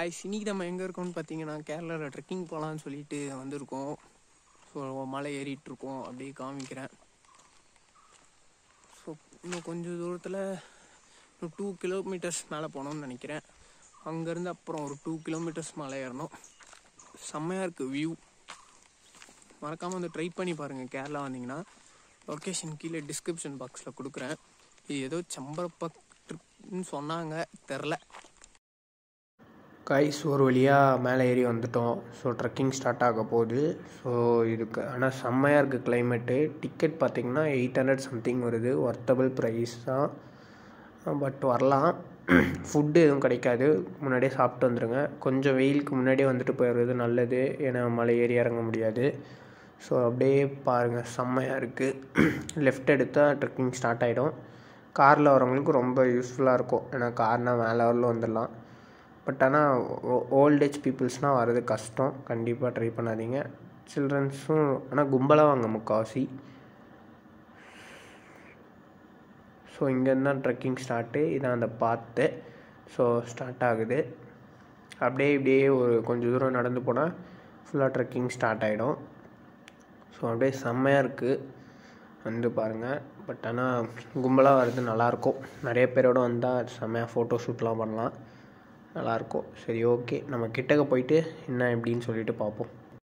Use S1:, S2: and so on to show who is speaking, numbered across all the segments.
S1: Guys இன்னைக்கு நம்ம எங்கே இருக்கோம்னு பார்த்தீங்கன்னா கேரளாவில் ட்ரெக்கிங் போகலான்னு சொல்லிட்டு வந்திருக்கோம் ஸோ மலை ஏறிட்டு இருக்கோம் அப்படியே காமிக்கிறேன் ஸோ இன்னும் கொஞ்சம் தூரத்தில் இன்னும் டூ கிலோமீட்டர்ஸ் மேலே போகணும்னு நினைக்கிறேன் அங்கேருந்து அப்புறம் ஒரு டூ கிலோமீட்டர்ஸ் மேலே ஏறணும் செம்மையாக இருக்குது வியூ மறக்காமல் வந்து ட்ரை பண்ணி பாருங்கள் கேரளா வந்தீங்கன்னா லொக்கேஷன் கீழே டிஸ்கிரிப்ஷன் பாக்ஸில் கொடுக்குறேன் இது ஏதோ சம்பரப்பக் ட்ரிப்னு சொன்னாங்க தெரில கைஸ் ஒரு வழியாக மேலே ஏறி வந்துட்டோம் ஸோ ட்ரெக்கிங் ஸ்டார்ட் ஆக போகுது ஸோ இதுக்கு ஆனால் செம்மையாக இருக்குது கிளைமேட்டு டிக்கெட் பார்த்தீங்கன்னா எயிட் ஹண்ட்ரட் சம்திங் வருது ஒர்த்தபிள் ப்ரைஸ் தான் பட் வரலாம் ஃபுட்டு எதுவும் கிடைக்காது முன்னாடியே சாப்பிட்டு வந்துடுங்க கொஞ்சம் வெயிலுக்கு முன்னாடியே வந்துட்டு போயிடுறது நல்லது ஏன்னா மலை ஏறி இறங்க முடியாது ஸோ அப்படியே பாருங்கள் செம்மையாக இருக்குது லெஃப்ட் எடுத்தால் ட்ரெக்கிங் ஸ்டார்ட் ஆகிடும் காரில் வரவங்களுக்கு ரொம்ப யூஸ்ஃபுல்லாக இருக்கும் ஏன்னா கார்னால் மேலே வரல வந்துடலாம் பட் ஆனால் ஓல்ட் ஏஜ் பீப்புள்ஸ்னால் வர்றது கஷ்டம் கண்டிப்பாக ட்ரை பண்ணாதீங்க சில்ட்ரன்ஸும் ஆனால் கும்பலாக வாங்க முக்கால்வாசி ஸோ இங்கேருந்து தான் ட்ரெக்கிங் ஸ்டார்ட்டு இதான் அந்த பாத்து ஸோ ஸ்டார்ட் ஆகுது அப்படியே இப்படியே ஒரு கொஞ்சம் தூரம் நடந்து போனால் ஃபுல்லாக ட்ரெக்கிங் ஸ்டார்ட் ஆகிடும் ஸோ அப்படியே செம்மையாக இருக்குது வந்து பாருங்கள் பட் ஆனால் கும்பலாக வர்றது நல்லாயிருக்கும் நிறைய பேரோட வந்தால் செம்மையாக ஃபோட்டோ ஷூட்லாம் பண்ணலாம் நல்லாயிருக்கும் சரி ஓகே நம்ம கிட்டக்க போயிட்டு என்ன எப்படின்னு சொல்லிட்டு பார்ப்போம்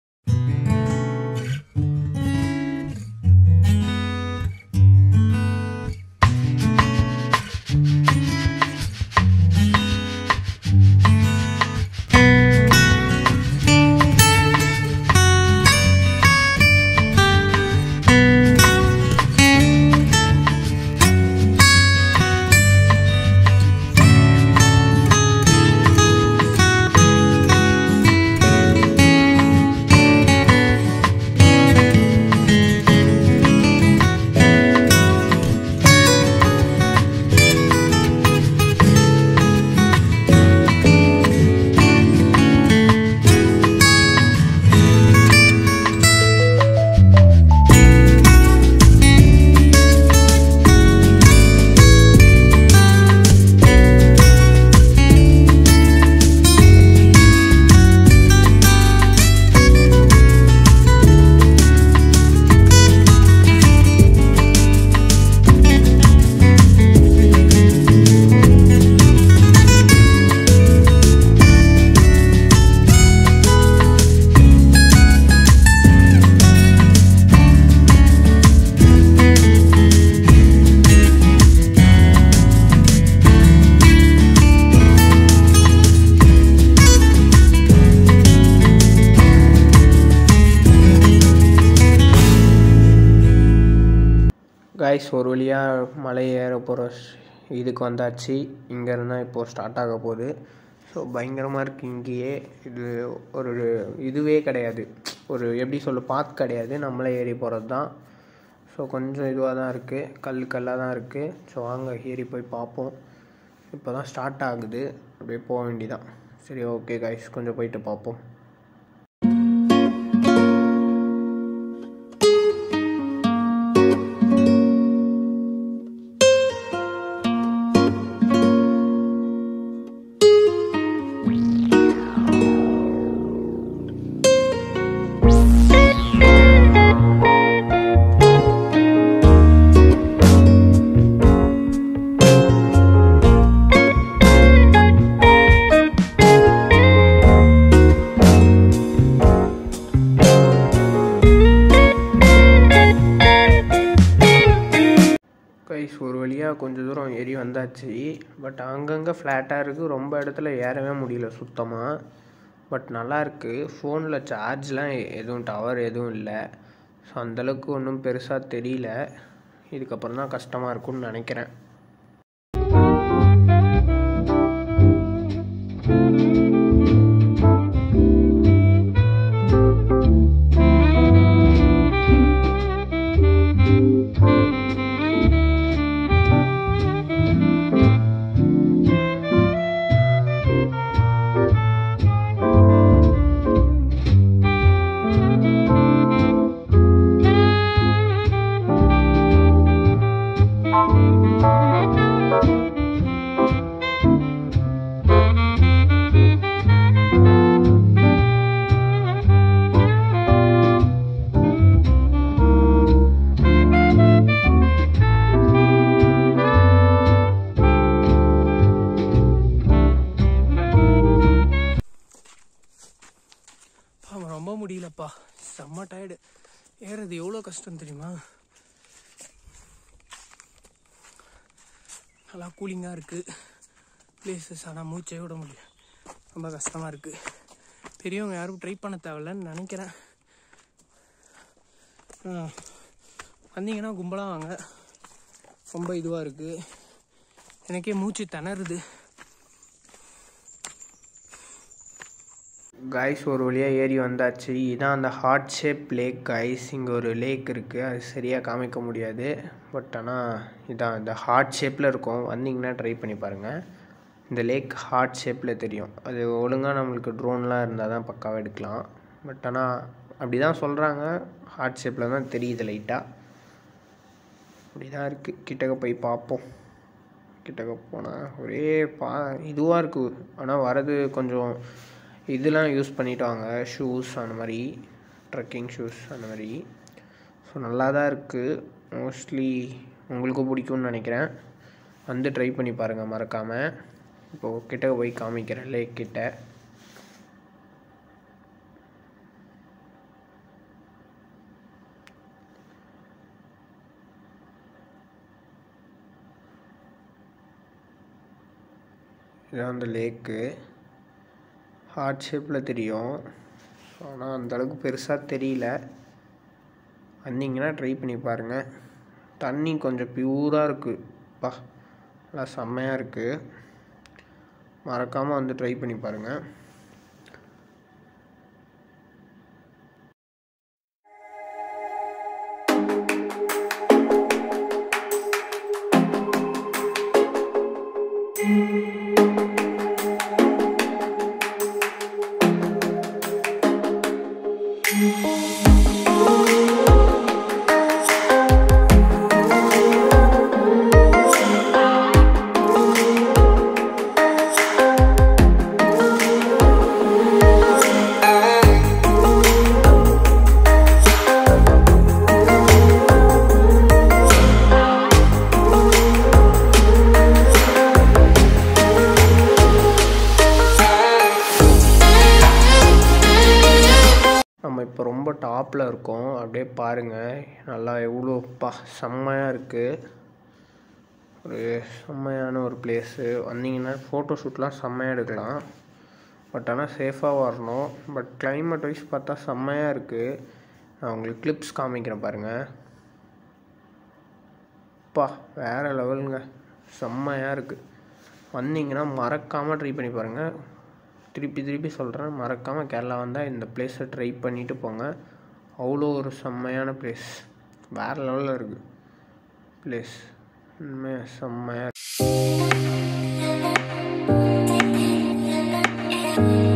S1: கைஸ் ஒரு வழியாக மலை ஏற போகிற இதுக்கு வந்தாச்சு இங்கேருந்து தான் இப்போது ஸ்டார்ட் ஆக போகுது ஸோ பயங்கரமாக இருக்குது இங்கேயே இது ஒரு இதுவே கிடையாது ஒரு எப்படி சொல்ல பாத் கிடையாது நம்மளே ஏறி போகிறது தான் ஸோ கொஞ்சம் இதுவாக தான் இருக்குது கல் கல்லாக தான் இருக்குது ஸோ வாங்க ஏறி போய் பார்ப்போம் இப்போ தான் ஸ்டார்ட் ஆகுது அப்படியே போக வேண்டியதான் சரி ஓகே கைஸ் கொஞ்சம் போயிட்டு பார்ப்போம் கைஸ் ஒரு வழியாக கொஞ்சம் தூரம் ஏறி வந்தாச்சு பட் அங்கங்கே ஃப்ளாட்டாக இருக்குது ரொம்ப இடத்துல ஏறவே முடியல சுத்தமாக பட் நல்லா இருக்குது ஃபோனில் சார்ஜ்லாம் எதுவும் டவர் எதுவும் இல்லை ஸோ அந்தளவுக்கு ஒன்றும் பெருசாக தெரியல இதுக்கப்புறம் தான் கஷ்டமாக இருக்கும்னு நினைக்கிறேன்
S2: Thank பா செம்ம டயர்டு ஏறது எவ்வளோ கஷ்டம் தெரியுமா நல்லா கூலிங்காக இருக்குது பிளேசஸ் ஆனால் மூச்சே விட முடியல ரொம்ப கஷ்டமாக இருக்குது பெரியவங்க யாரும் ட்ரை பண்ண தேவையில்லன்னு நினைக்கிறேன் ஆ, வந்தீங்கன்னா கும்பலாக வாங்க ரொம்ப இதுவாக இருக்குது எனக்கே மூச்சு திணறுது
S1: கைஸ் ஒரு வழியாக ஏறி வந்தாச்சு இதான் அந்த ஹார்ட் ஷேப் லேக் கைஸ் இங்கே ஒரு லேக் இருக்குது அது சரியாக காமிக்க முடியாது பட் ஆனால் இதான் இந்த ஹார்ட் ஷேப்பில் இருக்கும் வந்தீங்கன்னா ட்ரை பண்ணி பாருங்கள் இந்த லேக் ஹார்ட் ஷேப்பில் தெரியும் அது ஒழுங்காக நம்மளுக்கு ட்ரோன்லாம் இருந்தால் தான் பக்காவாக எடுக்கலாம் பட் ஆனால் அப்படி தான் சொல்கிறாங்க ஹார்ட் ஷேப்பில் தான் தெரியுது லைட்டாக அப்படி தான் இருக்குது கிட்டக்க போய் பார்ப்போம் கிட்டக்க போனால் ஒரே பா இதுவாக இருக்குது ஆனால் வரது கொஞ்சம் இதெல்லாம் யூஸ் பண்ணிட்டு வாங்க ஷூஸ் அந்த மாதிரி ட்ரெக்கிங் ஷூஸ் அந்த மாதிரி ஸோ நல்லா தான் இருக்குது மோஸ்ட்லி உங்களுக்கும் பிடிக்கும்னு நினைக்கிறேன் வந்து ட்ரை பண்ணி பாருங்கள் மறக்காமல் இப்போது கிட்ட போய் காமிக்கிறேன் லேக் கிட்ட இதான் அந்த லேக்கு ஹார்ட் ஷேப்பில் தெரியும் ஆனால் அந்தளவுக்கு பெருசாக தெரியல வந்தீங்கன்னா ட்ரை பண்ணி பாருங்கள் தண்ணி கொஞ்சம் பியூராக இருக்குது பா நல்லா செம்மையாக இருக்குது மறக்காமல் வந்து ட்ரை பண்ணி பாருங்கள் நம்ம இப்போ ரொம்ப டாப்பில் இருக்கோம் அப்படியே பாருங்கள் நல்லா எவ்வளோ பா செம்மையாக இருக்குது ஒரு செம்மையான ஒரு பிளேஸு வந்தீங்கன்னா ஃபோட்டோ ஷூட்லாம் செம்மையாக எடுக்கலாம் பட் ஆனால் சேஃபாக வரணும் பட் climate வைஸ் பார்த்தா செம்மையாக இருக்குது நான் உங்களுக்கு கிளிப்ஸ் காமிக்கிறேன் பாருங்கள் பா வேறு லெவலுங்க செம்மையாக இருக்குது வந்தீங்கன்னா மறக்காமல் ட்ரை பண்ணி பாருங்கள் திருப்பி திருப்பி சொல்கிறேன் மறக்காமல் கேரளா வந்தால் இந்த பிளேஸை ட்ரை பண்ணிவிட்டு போங்க அவ்வளோ ஒரு செம்மையான பிளேஸ் வேறு லெவலில் இருக்குது பிளேஸ் உண்மையாக செம்மையாக இருக்கு.